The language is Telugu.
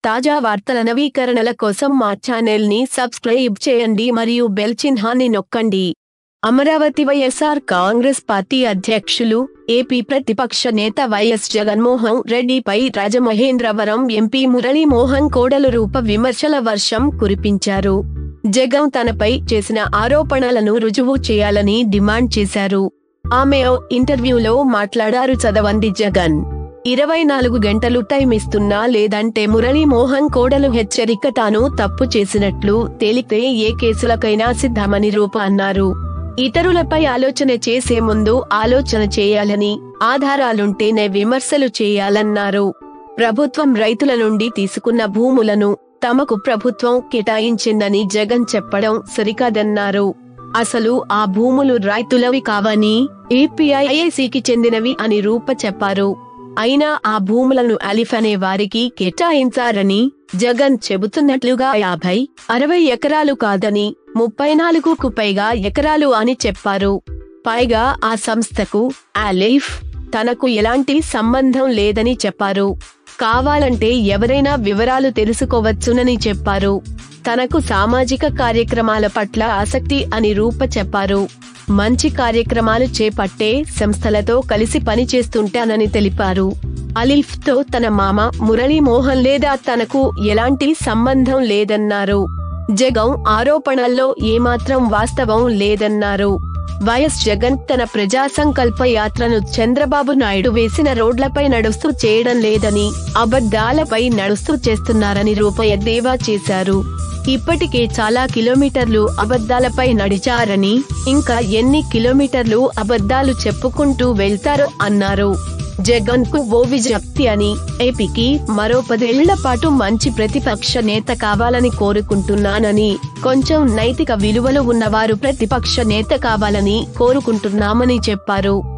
తాజా వార్తల నవీకరణల కోసం మా ఛానల్ ని సబ్స్క్రైబ్ చేయండి మరియు బెల్ చిహ్నాన్ని నొక్కండి అమరావతి వైఎస్ఆర్ కాంగ్రెస్ పార్టీ అధ్యక్షులు ఏపీ ప్రతిపక్ష నేత వైఎస్ జగన్మోహన్ రెడ్డిపై రాజమహేంద్రవరం ఎంపీ మురళీమోహన్ కోడలు రూప విమర్శల వర్షం కురిపించారు జగన్ తనపై చేసిన ఆరోపణలను రుజువు చేయాలని డిమాండ్ చేశారు ఆమె ఓ ఇంటర్వ్యూలో మాట్లాడారు చదవండి జగన్ ఇరవై నాలుగు గంటలు టైం ఇస్తున్నా లేదంటే మురళీమోహన్ కోడలు హెచ్చరిక తాను తప్పు చేసినట్లు తేలితే ఏ కేసులకైనా సిద్ధమని రూప అన్నారు ఇతరులపై ఆలోచన చేసే ముందు ఆలోచన చేయాలని ఆధారాలుంటేనే విమర్శలు చేయాలన్నారు ప్రభుత్వం రైతుల నుండి తీసుకున్న భూములను తమకు ప్రభుత్వం కేటాయించిందని జగన్ చెప్పడం సరికాదన్నారు అసలు ఆ భూములు రైతులవి కావని ఏపీఐఐసికి చెందినవి అని రూప చెప్పారు అయినా ఆ భూములను అలిఫ్ అనే వారికి కేటాయించారని జగన్ చెబుతున్నట్లుగా యాభై అరవై ఎకరాలు కాదని ముప్పై నాలుగుకు పైగా ఎకరాలు అని చెప్పారు పైగా ఆ సంస్థకు అలీఫ్ తనకు ఎలాంటి సంబంధం లేదని చెప్పారు కావాలంటే ఎవరైనా వివరాలు తెలుసుకోవచ్చునని చెప్పారు తనకు సామాజిక కార్యక్రమాల పట్ల ఆసక్తి అని రూప చెప్పారు మంచి కార్యక్రమాలు చేపట్టే సంస్థలతో కలిసి పనిచేస్తుంటానని తెలిపారు అలీఫ్ తో తన మామ మురళీమోహన్ లేదా తనకు ఎలాంటి సంబంధం లేదన్నారు జగన్ ఆరోపణల్లో ఏమాత్రం వాస్తవం లేదన్నారు వైఎస్ జగన్ తన ప్రజా సంకల్ప యాత్రను చంద్రబాబు నాయుడు వేసిన రోడ్లపై నడుస్తూ చేయడం లేదని అబద్ధాలపై నడుస్తూ చేస్తున్నారని రూప ఎద్దేవా చేశారు ఇప్పటికే చాలా కిలోమీటర్లు అబద్ధాలపై నడిచారని ఇంకా ఎన్ని కిలోమీటర్లు అబద్ధాలు చెప్పుకుంటూ వెళ్తారో అన్నారు జగన్ కు ఓ విజ్ఞప్తి అని ఏపీకి మరో పదేళ్ల పాటు మంచి ప్రతిపక్ష నేత కావాలని కోరుకుంటున్నానని కొంచెం నైతిక విలువలు ఉన్నవారు ప్రతిపక్ష నేత కావాలని కోరుకుంటున్నామని చెప్పారు